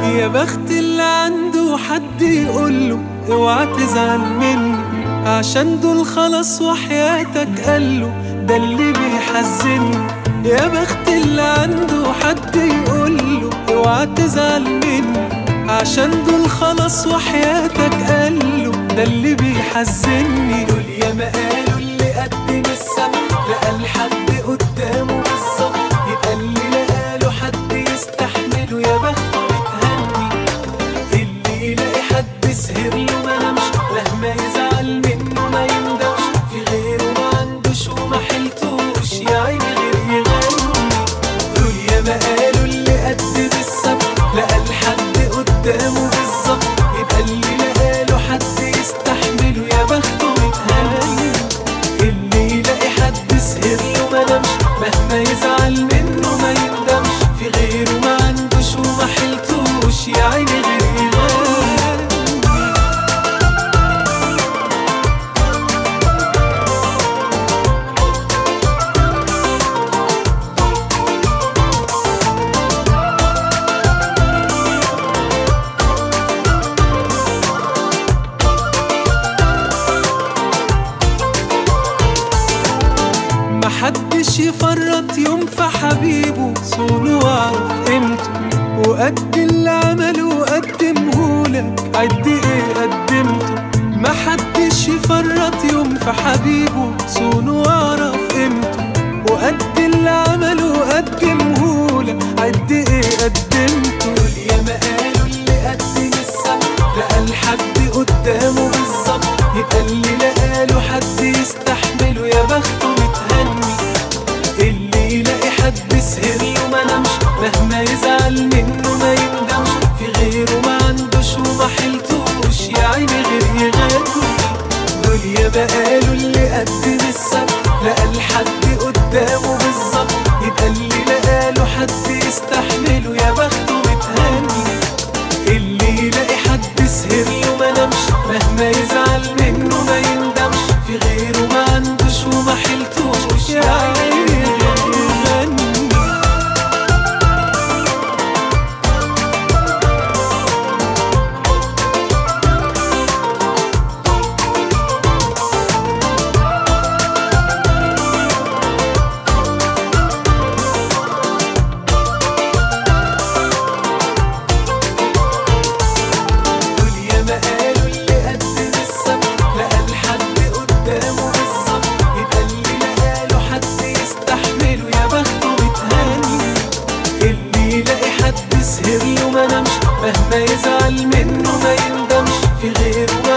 يا بخت اللي عنده حد يقوله اوعى تزعل مني عشان دول خلاص وحياتك قاله ده اللي بيحزني يا بخت اللي عنده حد يقوله اوعى تزعل مني عشان دول خلاص وحياتك قاله ده اللي بيحزني دول يا ما قالوا اللي قدم السما لقى الحد قدامه بالظبط يبقى اللي لقاله حد يستحمله يا بخته متهني اللي يلاقي حد سهر له ما نامش مهما يزعل منه ما يندمش في غيره ما عندوش وما حلتوش يا عيني غير يغني دول يا ما قالوا اللي قد بالسبب لقى الحد قدامه بالظبط يبقى اللي لقاله حد يستحمله يا بخته متهني اللي يلاقي حد سهر له ما نامش مهما يزعل منه ما يندمش في غيره ما عندوش وما حلتوش يا عيني غير يغني محدش يفرط يوم في حبيبه صونه واعرف قيمته وقد اللي عمله قدمهولك عد ايه قدمته محدش يفرط يوم في حبيبه صونه واعرف قيمته وقد اللي عمله قدمهولك عد ايه قدمته يا ما قالوا اللي قدم السما لقى الحد قدامه بالظبط يبقى اللي لقاله حد يستحمله يا بخته متهني اللي يلاقي حد سهر له ما نامش مهما يزعل منه ما يندمش في غيره ما عندوش وما حلتوش يا عيني غير يغني دول يا بقالوا اللي قدم السبب لقى الحد قدامه بالظبط يبقى اللي لقاله حد يستحمله يا بخته متهني اللي يلاقي حد سهر له ما نامش مهما يزعل منه ما يندمش في غيره ما عندوش وما حلتوش يا عيني غني دول يا ما قالوا اللي قدم السبب لقى الحد قدامه بالظبط يبقى اللي لقاله حد يستحمله يا بخته متهني اللي يلاقي حد سهر له ما نامش مهما يزعل منه ما يندمش في غيره